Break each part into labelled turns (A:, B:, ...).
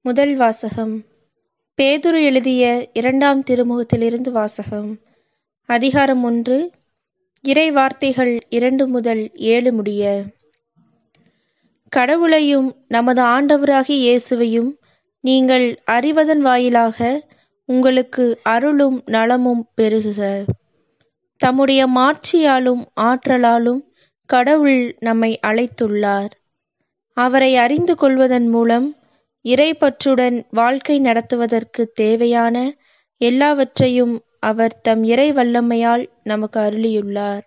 A: முதல் வாசகம் பேதுரு எழுதிய இரண்டாம் திருமுகத்திலிருந்து வாசகம் அதிகாரம் ஒன்று இறை வார்த்தைகள் இரண்டு முதல் ஏழு முடிய கடவுளையும் நமது ஆண்டவராகிய இயேசுவையும் நீங்கள் அறிவதன் வாயிலாக உங்களுக்கு அருளும் நலமும் பெருகுக தம்முடைய மாட்சியாலும் ஆற்றலாலும் கடவுள் நம்மை அழைத்துள்ளார் அவரை அறிந்து கொள்வதன் மூலம் இறைப்பற்றுடன் வாழ்க்கை நடத்துவதற்கு தேவையான எல்லாவற்றையும் அவர் தம் இறை வல்லமையால் நமக்கு அருளியுள்ளார்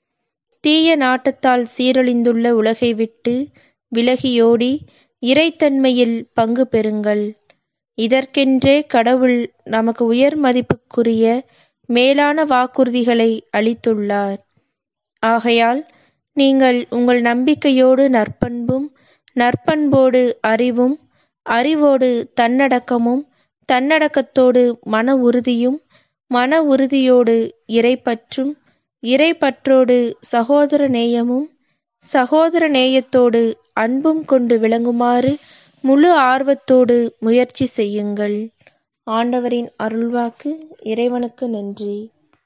A: தீய நாட்டத்தால் சீரழிந்துள்ள உலகை விட்டு விலகியோடி இறைத்தன்மையில் பங்கு பெறுங்கள் இதற்கென்றே கடவுள் நமக்கு உயர் மதிப்புக்குரிய மேலான வாக்குறுதிகளை அளித்துள்ளார் ஆகையால் நீங்கள் உங்கள் நம்பிக்கையோடு நற்பண்பும் நற்பண்போடு அறிவும் அறிவோடு தன்னடக்கமும் தன்னடக்கத்தோடு மன உறுதியும் மன உறுதியோடு இறைப்பற்றும் இறைப்பற்றோடு சகோதர நேயமும் சகோதர நேயத்தோடு அன்பும் கொண்டு விளங்குமாறு முழு ஆர்வத்தோடு முயற்சி செய்யுங்கள் ஆண்டவரின் அருள்வாக்கு இறைவனுக்கு நன்றி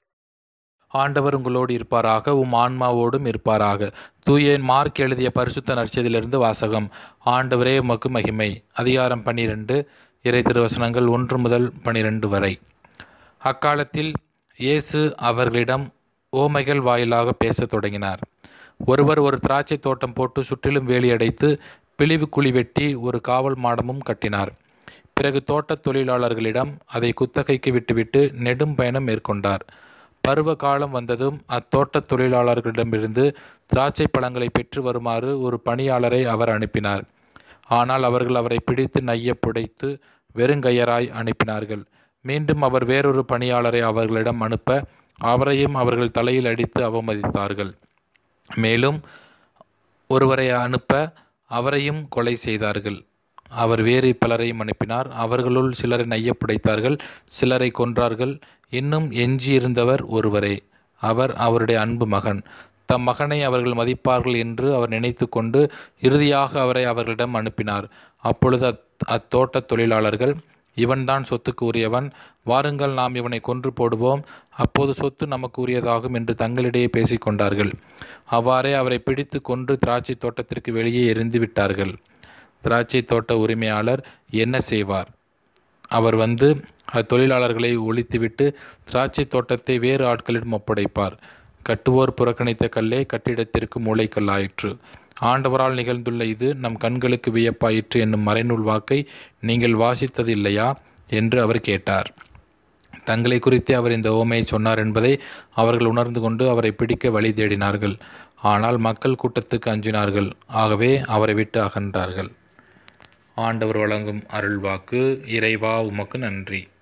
B: ஆண்டவர் உங்களோடு இருப்பாராக உம் ஆன்மாவோடும் இருப்பாராக தூய மார்க் எழுதிய பரிசுத்த நற்செய்தியிலிருந்து வாசகம் ஆண்டவரே உமக்கு மகிமை அதிகாரம் பன்னிரண்டு இறை திருவசனங்கள் ஒன்று முதல் பனிரெண்டு வரை அக்காலத்தில் இயேசு அவர்களிடம் ஓமைகள் வாயிலாக பேசத் தொடங்கினார் ஒருவர் ஒரு திராட்சை தோட்டம் போட்டு சுற்றிலும் வேலி அடைத்து பிழிவு குழி வெட்டி ஒரு காவல் மாடமும் கட்டினார் பிறகு தோட்டத் தொழிலாளர்களிடம் அதை குத்தகைக்கு விட்டுவிட்டு நெடும் பயணம் மேற்கொண்டார் பருவ காலம் வந்ததும் அத்தோட்டத் தொழிலாளர்களிடமிருந்து திராட்சை பழங்களை பெற்று வருமாறு ஒரு பணியாளரை அவர் அனுப்பினார் ஆனால் அவர்கள் அவரை பிடித்து நைய புடைத்து வெறுங்கையராய் அனுப்பினார்கள் மீண்டும் அவர் வேறொரு பணியாளரை அவர்களிடம் அனுப்ப அவரையும் அவர்கள் தலையில் அடித்து அவமதித்தார்கள் மேலும் ஒருவரை அனுப்ப அவரையும் கொலை செய்தார்கள் அவர் வேறு பலரையும் அனுப்பினார் அவர்களுள் சிலரை நைய புடைத்தார்கள் சிலரை கொன்றார்கள் இன்னும் எஞ்சியிருந்தவர் ஒருவரே அவர் அவருடைய அன்பு மகன் தம் மகனை அவர்கள் மதிப்பார்கள் என்று அவர் நினைத்து கொண்டு இறுதியாக அவரை அவர்களிடம் அனுப்பினார் அப்பொழுது அத் அத்தோட்டத் தொழிலாளர்கள் இவன்தான் சொத்துக்கு உரியவன் வாருங்கள் நாம் இவனை கொன்று போடுவோம் அப்போது சொத்து நமக்கு உரியதாகும் என்று தங்களிடையே பேசிக்கொண்டார்கள் அவ்வாறே அவரை பிடித்து கொன்று திராட்சை தோட்டத்திற்கு வெளியே எரிந்து விட்டார்கள் திராட்சை தோட்ட உரிமையாளர் என்ன செய்வார் அவர் வந்து அத்தொழிலாளர்களை ஒழித்துவிட்டு திராட்சை தோட்டத்தை வேறு ஆட்களிடம் ஒப்படைப்பார் கட்டுவோர் புறக்கணித்த கல்லே கட்டிடத்திற்கு மூளைக்கல்லாயிற்று ஆண்டவரால் நிகழ்ந்துள்ள இது நம் கண்களுக்கு வியப்பாயிற்று என்னும் மறைநூல் வாக்கை நீங்கள் வாசித்தது இல்லையா என்று அவர் கேட்டார் தங்களை குறித்து அவர் இந்த ஓமையை சொன்னார் என்பதை அவர்கள் உணர்ந்து கொண்டு அவரை பிடிக்க வழி தேடினார்கள் ஆனால் மக்கள் கூட்டத்துக்கு அஞ்சினார்கள் ஆகவே அவரை விட்டு அகன்றார்கள் ஆண்டவர் வழங்கும் அருள்வாக்கு இறைவா உமக்கு நன்றி